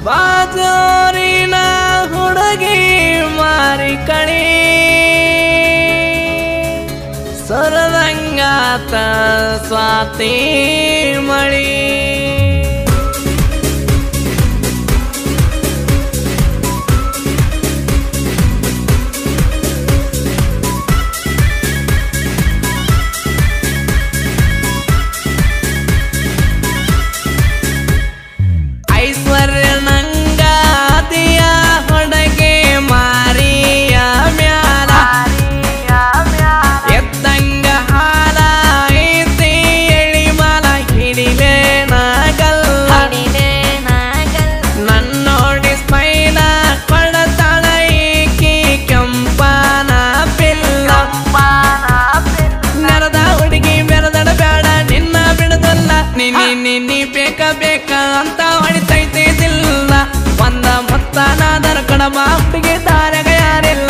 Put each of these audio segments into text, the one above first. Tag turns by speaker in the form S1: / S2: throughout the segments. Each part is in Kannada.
S1: ಬಾಜೋರಿನ ಹುಡುಗಿ ಮಾರಿ ಕಣಿ ಸರದಂಗಾತ ಸ್ವಾತಿ ಮಳಿ ಐಶ್ವರ್ಯ ನಂಗಾದಿಯ ಹೊಡಗೆ ಮಾರಿಯ ಮ್ಯಾಲ ಎತ್ತಂಗ ಹಾಲ ಐತಿ ಎಳಿಮಲ ಹಿಡಿಲೆ ನಾಗಲ್ಲ ನನ್ನೋಡಿ ಸ್ಮೈಲ ಕೊಡತಾಳ ಈಕಿ ಕೆಂಪನ ಪಿಲ್ಲ ನೆರದ ಹುಡುಗಿ ಬೆರದಡ ಬೇಡ ನಿನ್ನ ಬಿಡದಲ್ಲ ನಿನ್ನಿ ನಿನ್ನಿ ಬೇಕ ಬೇಕ ಅಂತ ಹೊಡಿತೈತೆ ದಿಲ್ಲ ಒಂದ ಮೊತ್ತನಾದರ ಕಡಮ ಹುಡುಗಿ ದಾರಗ ಯಾರಿಲ್ಲ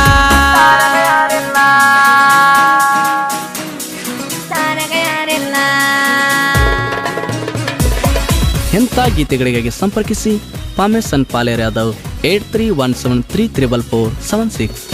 S2: ಇಂಥ ಗೀತೆಗಳಿಗಾಗಿ ಸಂಪರ್ಕಿಸಿ ಪಾಮೇಶ್ ಅನ್ ಪಾಲೇರ್ Yadav eight three one seven three triple four seven six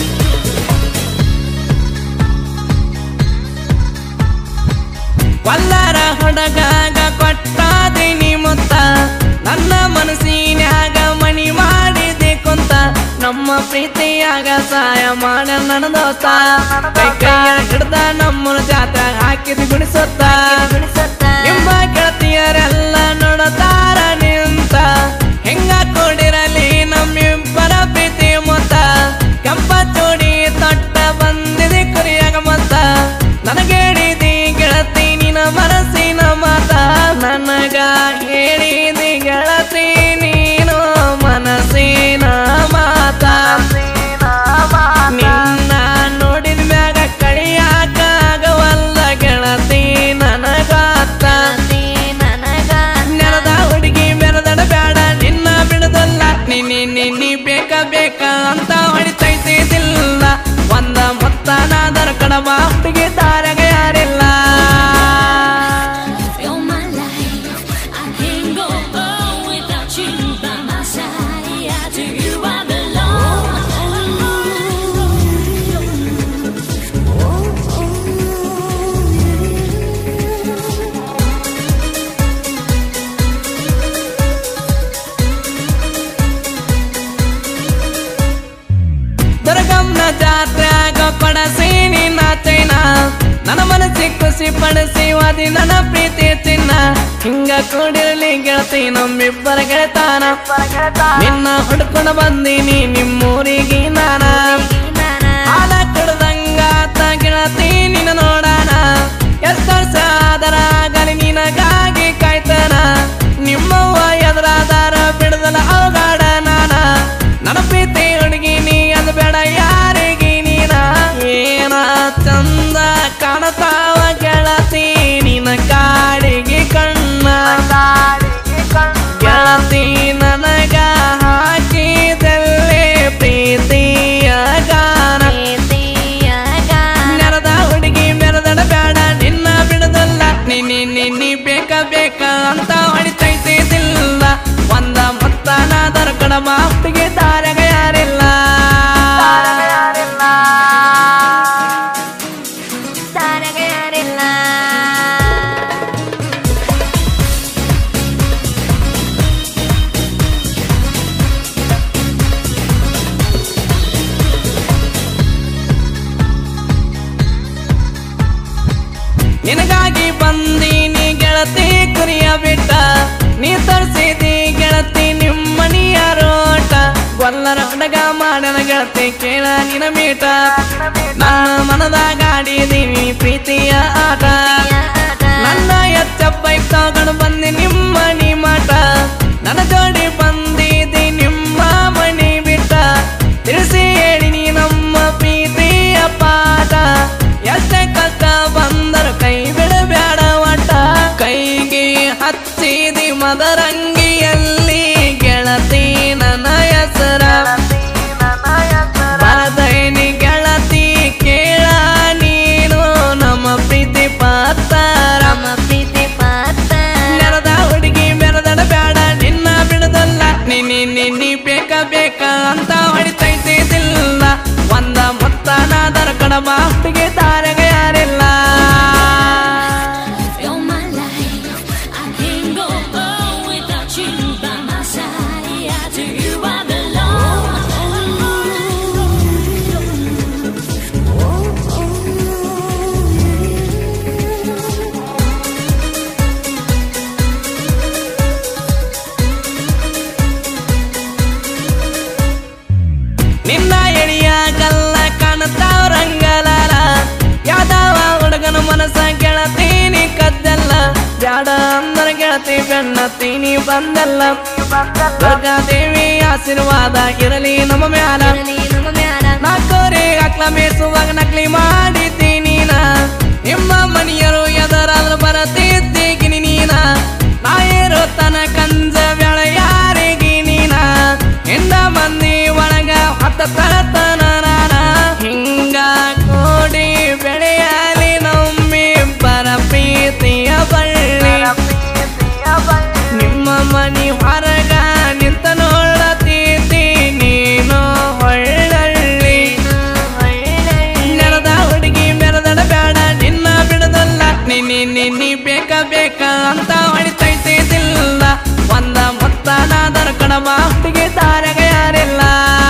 S1: ಕೊಲ್ಲರ ಹುಡುಗಾಗ ಕೊಟ್ಟಾದಿನಿ ಮುತ್ತ ನನ್ನ ಮನಸ್ಸಿನ್ಯಾಗ ಮಣಿ ಮಾಡಿದೆ ಕುಂತ ನಮ್ಮ ಪ್ರೀತಿಯಾಗ ಸಹಾಯ ಮಾಡ ನನ್ನ ದೋಸ್ತ ಕೈ ಕೈಯ ಹಿಡ್ದ ನಮ್ಮನ ಜಾತ್ರೆ ಹಾಕಿದ ಗುಡಿಸುತ್ತ ನಿಮ್ಮ ಗೆಳತಿಯರೆಲ್ಲ ನೋಡತಾರ ನಿಂತ ಹೆಂಗ ಕೂಡಿರಲಿ ನಮ್ಮಿಬ್ಬರ ಪ್ರೀತಿ ಮೊತ್ತ ಕೆಂಪ ಚೋಡಿ ತೊಟ್ಟ ಬಂದಿದೆ ಕುರಿಯಾಗ ಮತ್ತ ನನಗೇಳಿದಿ ಗೆಳತಿ ನಿನ ಮನಸ್ಸಿನ ಮಾತ ನನಗ ಹೇಳಿದಿ ಗೆಳತಿ ನೀನು ಮನಸ್ಸಿನ ಮಾತ ನಿನ್ನ ನೋಡಿದ ಮ್ಯಾಗ ಕಳಿಯಾಕಾಗವಲ್ಲ ಗೆಳತಿ ನನಗಾತ ನೆಲದ ಹುಡುಗಿ ಮೆರದಡ ಬೇಡ ನಿನ್ನ ಬಿಡದಲ್ಲ ನಿನ್ನಿ ನಿನ್ನಿ ಬೇಕ ಬೇಕ ಅಂತ ಹೊಡಿತೈತಿ ದಿಲ್ಲ ಒಂದ ಮೊತ್ತನಾದರ ಕಡಮ ಹುಡುಗಿ ದಾರಗ ಯಾರಿಲ್ಲ
S3: You're my life. I can't go on without you by my side. Yeah, to you I belong.
S1: ದುರ್ಗಮ್ಮನ ಜಾತ್ರ್ಯಾಗ ಕೊಡಸಿ ನಿನ್ನ ಚೈನ ನನ್ನ ಮನಸ್ಸಿಗೆ ಖುಷಿ ಪಡಿಸಿ ವಾದಿ ನನ್ನ ಪ್ರೀತಿ ಚಿನ್ನ ಹಿಂಗ ಕೂಡಿರಲಿ ಗೆಳತಿ ನಮ್ಮಿಬ್ಬರ ಗೆಳತಾನ ನಿನ್ನ ಹುಡ್ಕೊಂಡು ಬಂದೀನಿ ನಿಮ್ಮೂರಿಗೆ ನಾನ ಹಾಲ ಕುಡ್ದಂಗಾತ ಗೆಳತಿ ನಿನ್ನ ನೋಡಾನ ಎಷ್ಟು ವರ್ಷ ಆದರಾಗಲಿ ನಿನಗಾಗಿ ಕಾಯ್ತಾನ ನಿಮ್ಮವ್ವ ಎದುರಾದಾರ ಬಿಡದಲ್ಲ ಅವಗಾಡ ನಾನ ನನ್ನ ಪ್ರೀತಿ ಹುಡುಗಿ ನೀ ಅದು ಬೇಡ ಯಾರಿಗೆ ನೀನ ಏನ ಚಂದ ಕಾಣತಾವ ಗೆಳತಿ ನಿನ್ನ ಕಾಡಿಗೆ ಕಣ್ಣ ಗೆಳತಿ ನನಗ ಹಾಕಿದಲ್ಲೇ ಪ್ರೀತಿಯ ಗಾನ ನೆರದ ಹುಡುಗಿ ಮೆರದಡ ಬೇಡ ನಿನ್ನ ಬಿಡದಲ್ಲ ನಿನ್ನಿ ನಿನ್ನಿ ಬೇಕ ಬೇಕ ಅಂತ ಹೊಡಿತೈತಿ ದಿಲ್ಲ ಒಂದ ಮೊತ್ತನಾದರ ಕಡಮ ಹುಡುಗಿ ದಾರಗ ಯಾರಿಲ್ಲ ನಿನಗಾಗಿ ಬಂದೀನಿ ಗೆಳತಿ ಕುರಿಯ ಬಿಟ್ಟ ನೀ ತರಿಸಿದಿ ಗೆಳತಿ ನಿಮ್ಮನಿಯ ರೋಟ ಗೊಲ್ಲರ ಹುಡುಗ ಮಾಡನ ಗೆಳತಿ ಕೇಳ ನಿನ ಮೀಟ ನನ್ನ ಮನದಾಗ ಆಡಿದೀನಿ ಪ್ರೀತಿಯ ಆಟ ನನ್ನ ಎಚ್ಚ ಬೈಕ್ ತಗೊಂಡು ಬಂದಿ ನಿಮ್ಮ ಮನಿ ಮಾಟ ನನ್ನ ಜೋಡಿ ಬಂದಿದಿ ನಿಮ್ಮ ಮನಿ ಬಿಟ್ಟ ತಿಳಿಸಿ ಹೇಳಿ ನೀ ನಮ್ಮ ಪ್ರೀತಿಯ ಪಾಠ ಎಷ್ಟೇ ಕಷ್ಟ ಬಂದರು ಕೈ ಬಿಡಬೇಡ ಒಟ್ಟ ಕೈಗೆ ಹಚ್ಚಿದಿ ಮದರಂಗಿಯಲ್ಲಿ ಗೆಳತಿ ನನ್ನ ಹೆಸರ ಬರದೈನಿ ಗೆಳತಿ ಕೇಳ ನೀನು ನಮ್ಮ ಪ್ರೀತಿ ಬ್ಯಾಡ ಅಂದ್ರ ಗೆಳತಿ ಬೆನ್ನತ್ತೀನಿ ಬಂದಲ್ಲ ದುರ್ಗಾದೇವಿ ಆಶೀರ್ವಾದ ಇರಲಿ ನಮ್ಮ ಮ್ಯಾಲ ನಾಲ್ಕೂರಿ ಅಕ್ಲ ಮೇಸುವಾಗ ನಕ್ಲಿ ಮಾಡಿದ್ದೀನಿ ನಾ ನಿಮ್ಮ ಮನಿಯರು ಎದರಾದ್ರ ಬರತಿದ್ದೀಗಿನಿ ನೀನ ನಾ ಇರೋ ತನ ಕಂಜ ಬೆಳ ಯಾರಿಗೆ ನೀನ ಹಿಂದ ಮಂದಿ ಒಳಗ ಹತ್ತ ತಳತನ ನಾನ ಹಿಂಗ ಕೋಡಿ ಬೆಳೆಯಲಿ ನಮ್ಮಿ ಬರ ಪ್ರೀತಿಯ ಬಳ್ಳಿ ನಿಮ್ಮ ಮನಿ ಹೊರಗ ನಿಂತ ನೋಡತೀತಿ ನೀನು ಹೊಳ್ಳಳ್ಳಿ ನೆಲದ ಹುಡುಗಿ ಮೆರದಡ ಬೇಡ ನಿನ್ನ ಬಿಡದಲ್ಲ ನಿನ್ನಿ ನಿನ್ನಿ ಬೇಕ ಬೇಕ ಅಂತ ಹೊಡಿತೈತಿದಿಲ್ಲ ಒಂದ ಮೊತ್ತನಾದರ ಕಡಮ ಹುಡುಗಿ ದಾರ್ಯಾಗ ಯಾರಿಲ್ಲ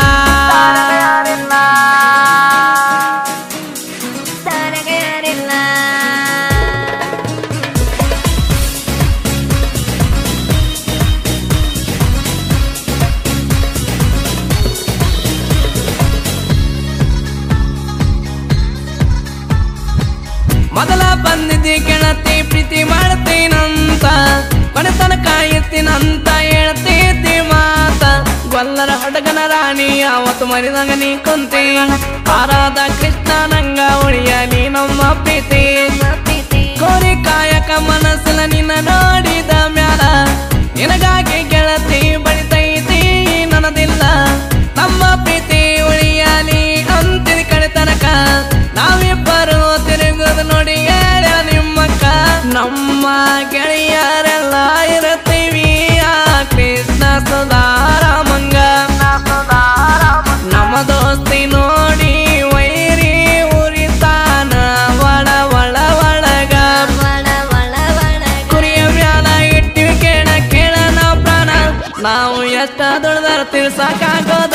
S1: ಮೊದಲ ಬಂದಿದ್ದಿ ಗೆಳತಿ ಪ್ರೀತಿ ಮಾಡ್ತೀನಂತ ಕೊನೆತನ ಕಾಯುತ್ತೀನಂತ ಹೇಳ್ತಿದ್ದಿ ಮಾತ ಗೊಲ್ಲರ ಹಡಗನ ರಾಣಿ ಅವತ್ತು ಮರಿದಾಗ ನೀ ಕುಂತಿ ಆರಾಧ ಕೃಷ್ಣ ನಂಗ ಉಳಿಯಲಿ ನಮ್ಮ ಪ್ರೀತಿ ಕೋರಿ ಕಾಯಕ ಮನಸ್ಸಲ ನಿನ್ನ ನೋಡಿದ ಮ್ಯಾಲ ನಿನಗಾಗಿ ಗೆಳತಿ ಬಳಿತೈತಿ ನನದಿಲ್ಲ ನಮ್ಮ ಪ್ರೀತಿ ಉಳಿಯಲಿ ಅಂತಿದ ಕಡೆ ತನಕ ನಾವಿಬ್ಬರು ತಿರುಗುದು ನೋಡಿ ಹೇಳ ನಿಮ್ಮಕ್ಕ ನಮ್ಮ ಗೆಳೆಯರೆಲ್ಲ ಇರುತ್ತೀವಿ ಆ ಕೃಷ್ಣ ಸುಧಾರಾಮಂಗ ನಮ್ಮ ದೋಸ್ತಿ ನೋಡಿ ವೈರಿ ಉರಿತಾನ ಒಳ ಒಳ ಒಳಗ ಕುರಿಯ ಮ್ಯಾಲ ಇಟ್ಟಿವಿ ಕೇಳ ಕೇಳ ನಾವು ಪ್ರಾಣ ನಾವು ಎಷ್ಟ ದುಡ್ದಾರ ತಿಳ್ಸಕ್ಕಾಗೋದಿಲ್ಲ